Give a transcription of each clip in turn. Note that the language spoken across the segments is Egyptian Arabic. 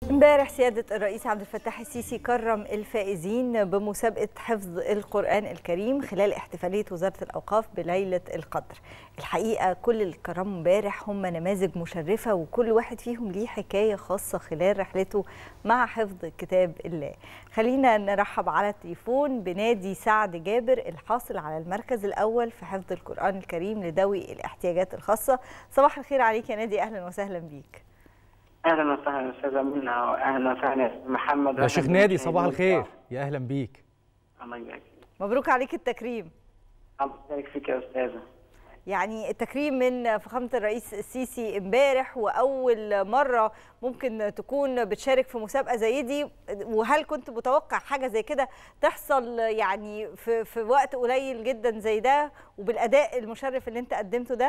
امبارح سيادة الرئيس عبد الفتاح السيسي كرم الفائزين بمسابقة حفظ القرآن الكريم خلال احتفالية وزارة الأوقاف بليلة القدر الحقيقة كل اللي كرموا امبارح هم نماذج مشرفة وكل واحد فيهم ليه حكاية خاصة خلال رحلته مع حفظ كتاب الله خلينا نرحب على التليفون بنادي سعد جابر الحاصل على المركز الأول في حفظ القرآن الكريم لذوي الاحتياجات الخاصة صباح الخير عليك يا نادي أهلا وسهلا بيك اهلا وسهلا استاذه منى واهلا وسهلا يا أستاذ محمد يا شيخ نادي صباح الخير يا اهلا بيك الله يبارك فيك مبروك عليك التكريم الله يبارك فيك يا استاذه يعني التكريم من فخامة الرئيس السيسي امبارح وأول مرة ممكن تكون بتشارك في مسابقة زي دي وهل كنت متوقع حاجة زي كده تحصل يعني في, في وقت قليل جدا زي ده وبالأداء المشرف اللي انت قدمته ده؟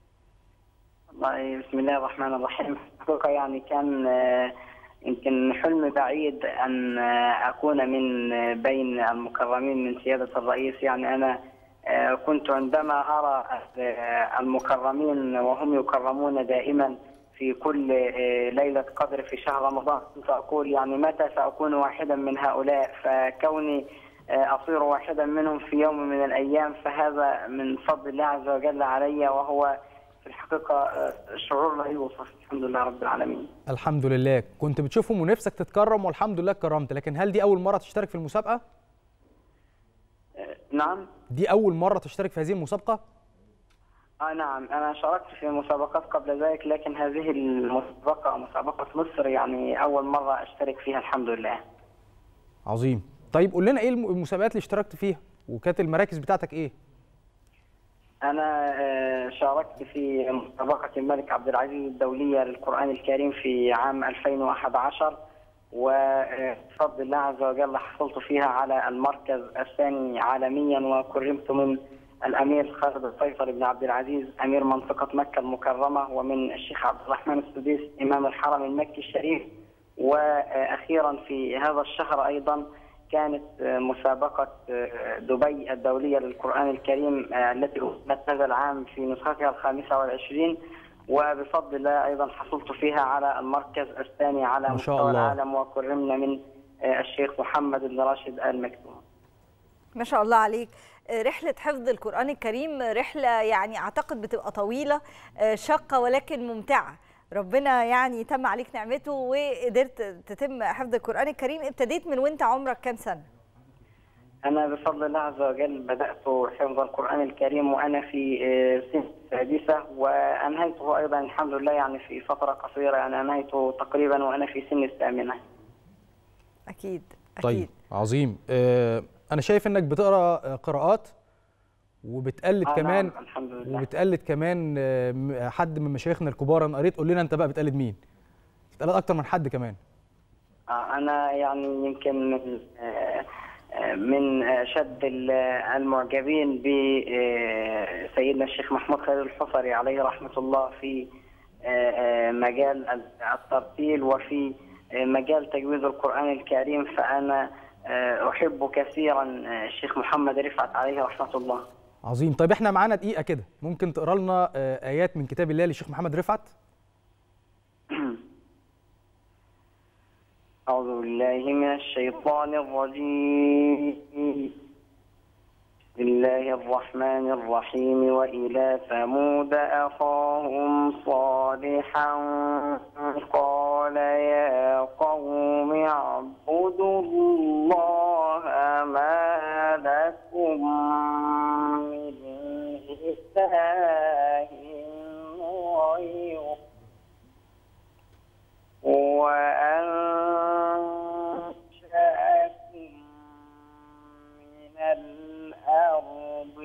والله بسم الله الرحمن الرحيم حقيقه يعني كان آه، يمكن حلم بعيد ان آه، اكون من آه، بين المكرمين من سياده الرئيس يعني انا آه، كنت عندما ارى آه، المكرمين وهم يكرمون دائما في كل آه، ليله قدر في شهر رمضان كنت اقول يعني متى ساكون واحدا من هؤلاء فكوني آه، اصير واحدا منهم في يوم من الايام فهذا من فضل الله عز وجل علي وهو في الحقيقه آه، شعور لا يوصف الحمد لله رب العالمين الحمد لله كنت بتشوفهم ونفسك تتكرم والحمد لله اتكرمت لكن هل دي اول مره تشترك في المسابقه آه، نعم دي اول مره تشترك في هذه المسابقه آه نعم أنا شاركت في مسابقات قبل ذلك لكن هذه المسابقة مسابقة مصر يعني أول مرة أشترك فيها الحمد لله عظيم طيب قول لنا ايه الم- المسابقات اللي اشتركت فيها وكانت المراكز بتاعتك ايه أنا آه، شاركت في مسابقة الملك عبد العزيز الدولية للقرآن الكريم في عام 2011 وبفضل الله عز وجل حصلت فيها على المركز الثاني عالميا وكرمت من الأمير خالد الفيصل بن عبد العزيز أمير منطقة مكة المكرمة ومن الشيخ عبد الرحمن السديس إمام الحرم المكي الشريف وأخيرا في هذا الشهر أيضا كانت مسابقة دبي الدولية للقرآن الكريم التي أقيمت هذا العام في نسختها الخامسة والعشرين وبفضل الله أيضا حصلت فيها على المركز الثاني على ما شاء مستوى الله. العالم وكرمنا من الشيخ محمد بن راشد آل مكتوم ما شاء الله عليك رحلة حفظ القرآن الكريم رحلة يعني أعتقد بتبقى طويلة شاقة ولكن ممتعة ربنا يعني تم عليك نعمته وقدرت تتم حفظ القرآن الكريم ابتديت من وانت عمرك كام سنة؟ أنا بفضل الله عز وجل بدأت حفظ القرآن الكريم وأنا في آه، سن السادسة وأنهيته أيضا الحمد لله يعني في فترة قصيرة يعني أنهيته تقريبا وأنا في سن الثامنة أكيد أكيد طيب عظيم آه انا شايف انك بتقرا آه، قراءات وبتقلد آه كمان نعم الحمد لله وبتقلد كمان آه، م- حد من مشايخنا الكبار انا قريت قول لنا انت بقى بتقلد مين بتقلد اكتر من حد كمان آه، أنا يعني يمكن من آه، آه، من أشد ال- المعجبين بسيدنا الشيخ محمود خالد الحصري عليه رحمة الله في آه، آه، مجال الترتيل وفي آه، مجال تجويد القرآن الكريم فأنا آه، أحب كثيرا آه، الشيخ محمد رفعت عليه رحمة الله عظيم طيب احنا معانا دقيقه كده ممكن تقرا لنا آه، ايات من كتاب الله للشيخ محمد رفعت أعوذ بالله من الشيطان الرجيم بسم الله الرحمن الرحيم وإلى ثمود أخاهم صالحا قال يا قوم اعبدوا الله ما لكم من إله غيره وأنشأكم من الأرض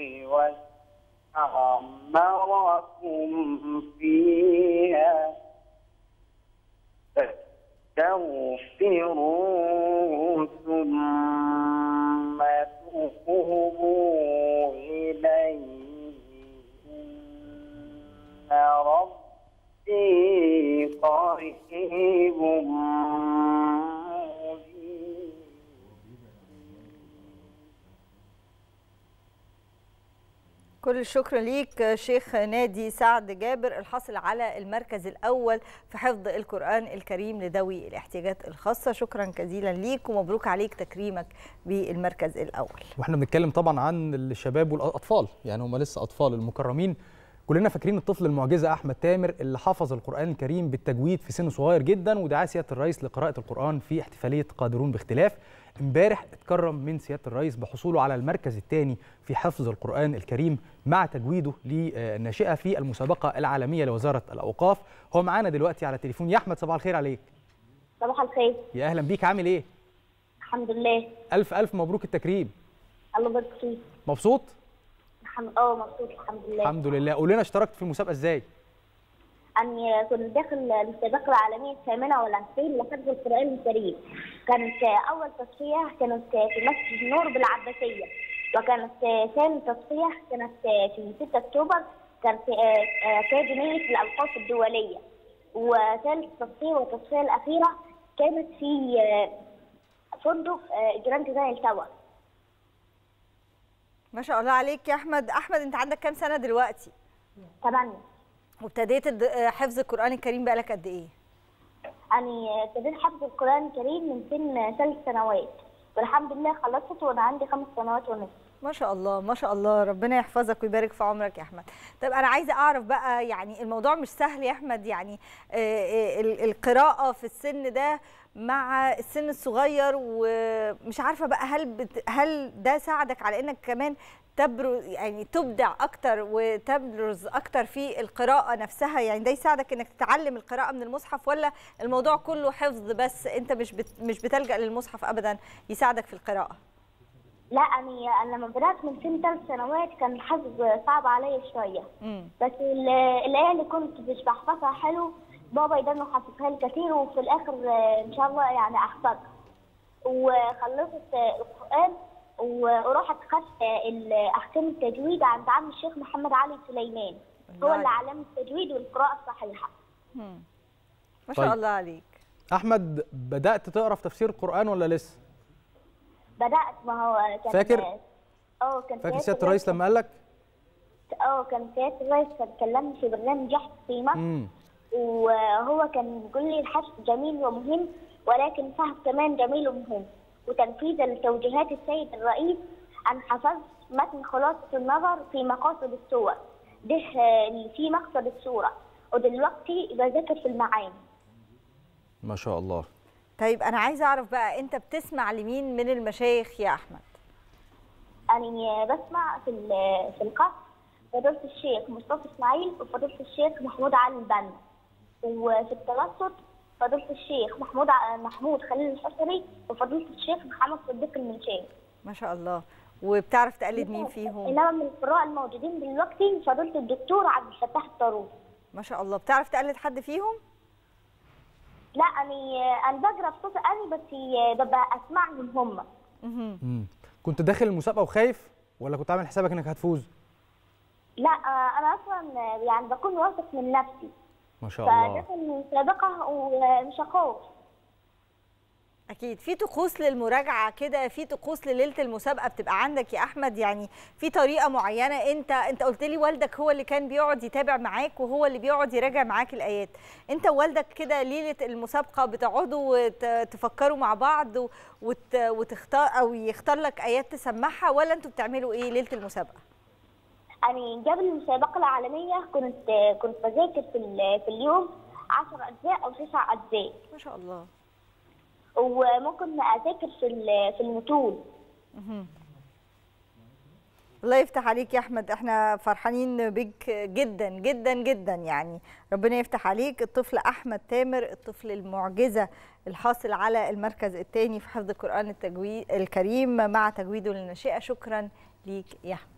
واستعمركم فيها فاستغفروه ثم توبوا إليه إن ربي قريب مجيب كل كل الشكر ليك شيخ نادي سعد جابر الحاصل على المركز الأول في حفظ القرآن الكريم لذوي الاحتياجات الخاصة شكرا جزيلا ليك ومبروك عليك تكريمك بالمركز الأول واحنا بنتكلم طبعا عن الشباب والاطفال يعني هم لسه اطفال المكرمين كلنا فاكرين الطفل المعجزه احمد تامر اللي حفظ القران الكريم بالتجويد في سن صغير جدا ودعاه سياده الرئيس لقراءه القران في احتفاليه قادرون باختلاف امبارح اتكرم من سياده الرئيس بحصوله على المركز الثاني في حفظ القران الكريم مع تجويده للناشئه في المسابقه العالميه لوزاره الاوقاف هو معانا دلوقتي على التليفون يا احمد صباح الخير عليك صباح الخير يا اهلا بيك عامل ايه الحمد لله الف الف مبروك التكريم الله يبارك فيك مبسوط الحمد اه مبسوط الحمد لله الحمد لله قول لنا اشتركت في المسابقه ازاي أني كنت داخل المسابقة العالمية الثامنة والعشرين لحفظ القرآن الكريم كانت أول تصفية كانت في مسجد النور بالعباسية وكانت ثاني تصفية كانت في 6 أكتوبر كانت في أكاديمية الأوقاف الدولية وثالث تصفية والتصفية الأخيرة كانت في فندق جراند زي تاور ما شاء الله عليك يا أحمد أحمد أنت عندك كام سنة دلوقتي ثمانية وابتديت الد- حفظ القرآن الكريم بقالك قد إيه أنا ابتديت حفظ القرآن الكريم من سن ثلاث سنوات والحمد لله خلصت وأنا عندي خمس سنوات ونصف ما شاء الله ما شاء الله ربنا يحفظك ويبارك في عمرك يا احمد طب انا عايزه اعرف بقى يعني الموضوع مش سهل يا احمد يعني آه، آه، ال- القراءه في السن ده مع السن الصغير ومش عارفه بقى هل بت هل ده ساعدك على انك كمان تبرز يعني تبدع اكتر وتبرز اكتر في القراءه نفسها يعني ده يساعدك انك تتعلم القراءه من المصحف ولا الموضوع كله حفظ بس انت مش بت مش بتلجأ للمصحف ابدا يساعدك في القراءه لا أنا أنا لما بدأت من سن ثلاث سنوات كان الحفظ صعب عليا شوية امم بس ال- الآية اللي كنت مش بحفظها حلو بابا يدانه حفظها لي كتير وفي الآخر آه، إن شاء الله يعني أحفظها وخلصت آه، القرآن و- ورحت خدت آه، ال- أحكام التجويد عند عم الشيخ محمد علي سليمان هو اللي علمني التجويد والقراءة الصحيحة مم. ما شاء طيب. الله عليك احمد بدات تقرا في تفسير القران ولا لسه بدأت ما هو كان فاكر؟ اه كان فاكر سياده الرئيس لما قال لك اه كان سيادة الرئيس كان كلمني في برنامج يحيى في مصر امم وهو كان بيقول لي الحفظ جميل ومهم ولكن الفهم كمان جميل ومهم وتنفيذا لتوجيهات السيد الرئيس أنا حفظت متن خلاصة النظر في مقاصد السور ده آه، اللي فيه مقصد السورة ودلوقتي بذاكر في المعاني ما شاء الله طيب انا عايزه اعرف بقى انت بتسمع لمين من المشايخ يا احمد أنا بسمع في ال- في القصر فضيلة الشيخ مصطفى إسماعيل وفضيلة الشيخ محمود علي البنا وفي التوسط فضيلة الشيخ محمود ع- محمود خليل الحصري وفضيلة الشيخ محمد صديق المنشاوي ما شاء الله وبتعرف تقلد مين فيهم انما من القراء الموجودين دلوقتي فضيلة الدكتور عبد الفتاح الطاروس ما شاء الله بتعرف تقلد حد فيهم لا انا انا بقرا بصوت اني بس ببقى اسمعهم هم مهم. امم كنت داخل المسابقه وخايف ولا كنت عامل حسابك انك هتفوز لا آه، انا اصلا يعني بكون واثق من نفسي ما شاء الله فداخل المسابقه ومش هخاف اكيد في طقوس للمراجعه كده في طقوس لليله المسابقه بتبقى عندك يا احمد يعني في طريقه معينه انت انت قلت لي والدك هو اللي كان بيقعد يتابع معاك وهو اللي بيقعد يراجع معاك الايات انت ووالدك كده ليله المسابقه بتقعدوا وت- تفكروا مع بعض و- وت- وتختار او يختار لك ايات تسمعها ولا انتوا بتعملوا ايه ليله المسابقه يعني قبل المسابقه العالميه كنت كنت بذاكر في ال- في اليوم 10 اجزاء او 9 اجزاء ما شاء الله وممكن اذاكر في ال- في المتون الله يفتح عليك يا احمد احنا فرحانين بيك جدا جدا جدا يعني ربنا يفتح عليك الطفل احمد تامر الطفل المعجزه الحاصل على المركز الثاني في حفظ القران التجويد الكريم مع تجويده للناشئه شكرا ليك يا احمد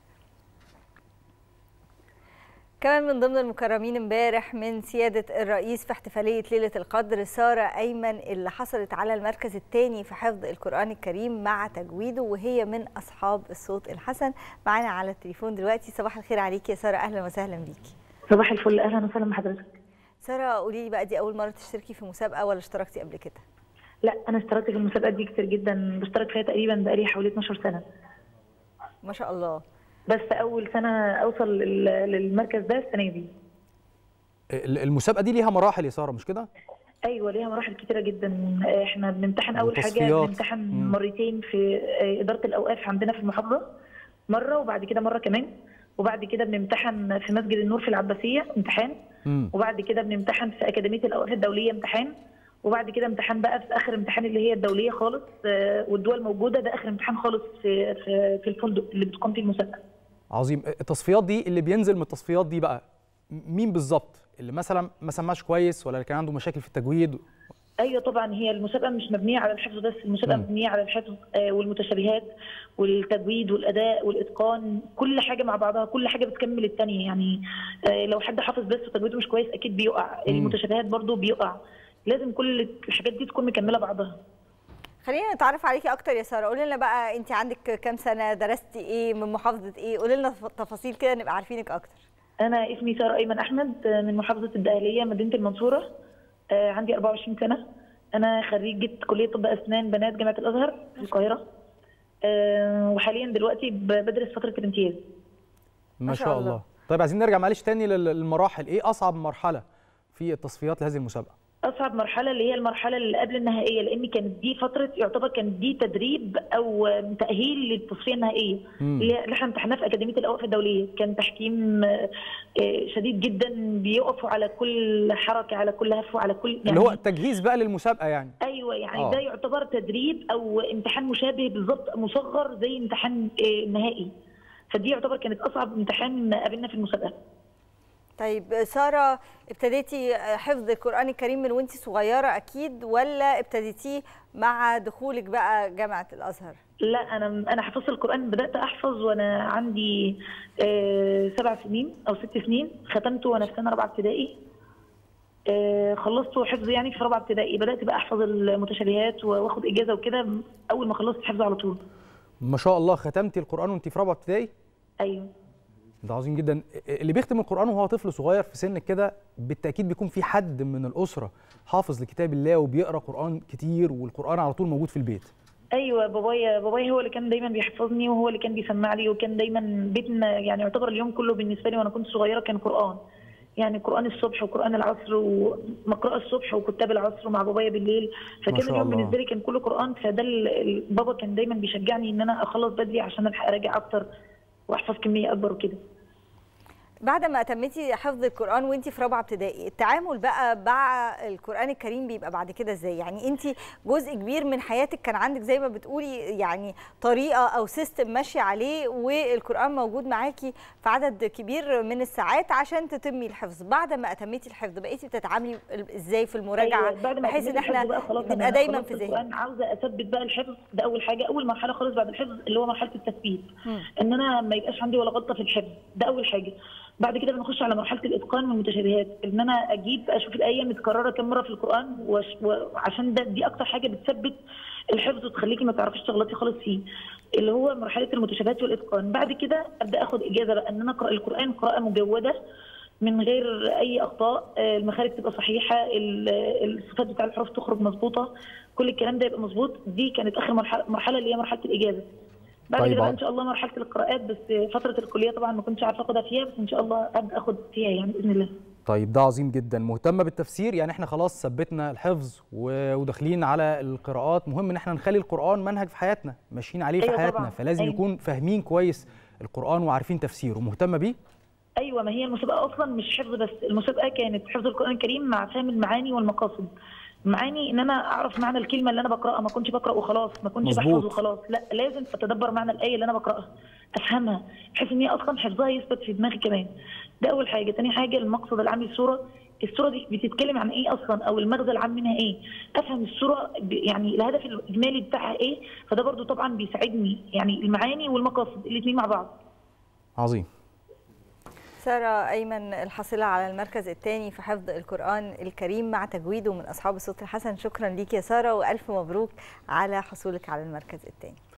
كمان من ضمن المكرمين امبارح من سيادة الرئيس في احتفالية ليلة القدر سارة أيمن اللي حصلت على المركز الثاني في حفظ القرآن الكريم مع تجويده وهي من أصحاب الصوت الحسن معانا على التليفون دلوقتي صباح الخير عليكي يا سارة أهلا وسهلا بيكي صباح الفل اهلا وسهلا بحضرتك سارة قولي لي بقى دي أول مرة تشتركي في مسابقة ولا اشتركتي قبل كده؟ لا انا اشتركت في المسابقات دي كتير جدا بشترك فيها تقريبا بقالي حوالي 12 سنه ما شاء الله بس اول سنه اوصل لل- للمركز ده السنه دي ال- المسابقه دي ليها مراحل يا ساره مش كده ايوه ليها مراحل كتيره جدا احنا بنمتحن اول حاجه وتصفيات. بنمتحن مم. مرتين في آه، اداره الاوقاف عندنا في المحافظه مره وبعد كده مره كمان وبعد كده بنمتحن في مسجد النور في العباسيه امتحان امم وبعد كده بنمتحن في اكاديميه الاوقاف الدوليه امتحان وبعد كده امتحان بقى في اخر امتحان اللي هي الدوليه خالص آه، والدول موجوده ده اخر امتحان خالص في في في الفندق اللي بتقام فيه المسابقه عظيم التصفيات دي اللي بينزل من التصفيات دي بقى م- مين بالظبط اللي مثلا ما سمعش كويس ولا اللي كان عنده مشاكل في التجويد ايوه طبعا هي المسابقه مش مبنيه على الحفظ بس المسابقه مم. مبنيه على الحفظ آه، والمتشابهات والتجويد والاداء والاتقان كل حاجه مع بعضها كل حاجه بتكمل الثانيه يعني آه، لو حد حافظ بس وتجويده مش كويس اكيد بيقع مم. المتشابهات برضو بيقع لازم كل الحاجات دي تكون مكمله بعضها خلينا نتعرف عليكي اكتر يا ساره قولي لنا بقى انت عندك كام سنه درستي ايه من محافظه ايه قولي لنا تفاصيل كده نبقى عارفينك اكتر انا اسمي ساره ايمن احمد آه، من محافظه الدقهليه مدينه المنصوره آه، عندي 24 سنه انا خريجه كليه طب اسنان بنات جامعه الازهر في القاهره آه، وحاليا دلوقتي ب- بدرس فتره الامتياز ما شاء الله طيب عايزين نرجع معلش تاني لل- للمراحل ايه اصعب مرحله في التصفيات لهذه المسابقه اصعب مرحله اللي هي المرحله اللي قبل النهائيه لان كانت دي فتره يعتبر كانت دي تدريب او تاهيل للتصفيه النهائيه مم. اللي اللي احنا امتحناه في اكاديميه الاوقاف الدوليه كان تحكيم آه، آه، شديد جدا بيقفوا على كل حركه على كل هفوه على كل اللي هو التجهيز بقى للمسابقه يعني ايوه يعني آه. ده يعتبر تدريب او امتحان مشابه بالظبط مصغر زي امتحان آه، النهائي فدي يعتبر كانت اصعب امتحان قابلنا في المسابقه طيب ساره ابتديتي حفظ القران الكريم من وانت صغيره اكيد ولا ابتديتيه مع دخولك بقى جامعه الازهر لا انا انا حفظت القران بدات احفظ وانا عندي آه، سبع سنين او ست سنين ختمته وانا في سنه رابعه ابتدائي آه، خلصته حفظ يعني في رابعه ابتدائي بدات بقى احفظ المتشابهات واخد اجازه وكده اول ما خلصت حفظ على طول ما شاء الله ختمتي القران وانت في رابعه ابتدائي ايوه ده عظيم جدا اللي بيختم القران وهو طفل صغير في سنك كده بالتاكيد بيكون في حد من الاسره حافظ لكتاب الله وبيقرا قران كتير والقران على طول موجود في البيت ايوه بابايا بابايا هو اللي كان دايما بيحفظني وهو اللي كان بيسمع لي وكان دايما بيتنا يعني يعتبر اليوم كله بالنسبه لي وانا كنت صغيره كان قران يعني قران الصبح وقران العصر ومقرأة الصبح وكتاب العصر مع بابايا بالليل ما فكان شاء اليوم الله. بالنسبه لي كان كله قران فده ال- ال- بابا كان دايما بيشجعني ان انا اخلص بدري عشان الحق اراجع اكتر واحفظ كميه اكبر وكده بعد ما اتميتي حفظ القران وانت في رابعه ابتدائي التعامل بقى مع القران الكريم بيبقى بعد كده ازاي يعني انت جزء كبير من حياتك كان عندك زي ما بتقولي يعني طريقه او سيستم ماشي عليه والقران موجود معاكي في عدد كبير من الساعات عشان تتمي الحفظ بعد ما اتميتي الحفظ بقيتي بتتعاملي ازاي في المراجعه أيوة بعد ما بحيث ان أتميت الحفظ احنا بقى خلاص نبقى أنا دايما خلصت في ذهننا القرآن عاوزه اثبت بقى الحفظ ده اول حاجه اول مرحله خالص بعد الحفظ اللي هو مرحله التثبيت مم. ان انا ما يبقاش عندي ولا غلطه في الحفظ ده اول حاجه بعد كده بنخش على مرحله الاتقان والمتشابهات ان انا اجيب اشوف الايه متكرره كم مره في القران وش- وعشان ده دي اكتر حاجه بتثبت الحفظ وتخليكي ما تعرفيش تغلطي خالص فيه اللي هو مرحله المتشابهات والاتقان بعد كده ابدا اخد اجازه بقى ان انا اقرا القران قراءه مجوده من غير اي اخطاء آه، المخارج تبقى صحيحه ال- الصفات بتاع الحروف تخرج مظبوطه كل الكلام ده يبقى مظبوط دي كانت اخر مرحله مرحله اللي هي مرحله الاجازه بعد طيب كده بقى عظيم. ان شاء الله مرحله القراءات بس فتره الكليه طبعا ما كنتش عارفه اخدها فيها بس ان شاء الله ابدا اخد فيها يعني باذن الله طيب ده عظيم جدا مهتمه بالتفسير يعني احنا خلاص ثبتنا الحفظ و- وداخلين على القراءات مهم ان احنا نخلي القران منهج في حياتنا ماشيين عليه في أيوة حياتنا طبعاً. فلازم أيوة. نكون فاهمين كويس القران وعارفين تفسيره مهتمه بيه ايوه ما هي المسابقه اصلا مش حفظ بس المسابقه كانت حفظ القران الكريم مع فهم المعاني والمقاصد معاني ان انا اعرف معنى الكلمه اللي انا بقراها ما كنتش بقرا وخلاص ما كنتش مظبوط. بحفظ وخلاص لا لازم اتدبر معنى الايه اللي انا بقراها افهمها بحيث ان هي اصلا حفظها يثبت في دماغي كمان ده اول حاجه تاني حاجه المقصد العام للسوره السوره دي بتتكلم عن ايه اصلا او المغزى العام منها ايه افهم السوره ب- يعني الهدف الاجمالي بتاعها ايه فده برضو طبعا بيساعدني يعني المعاني والمقاصد الاثنين مع بعض عظيم سارة أيمن الحاصلة على المركز الثاني في حفظ القرآن الكريم مع تجويده من أصحاب الصوت الحسن شكرا ليك يا سارة وألف مبروك على حصولك على المركز الثاني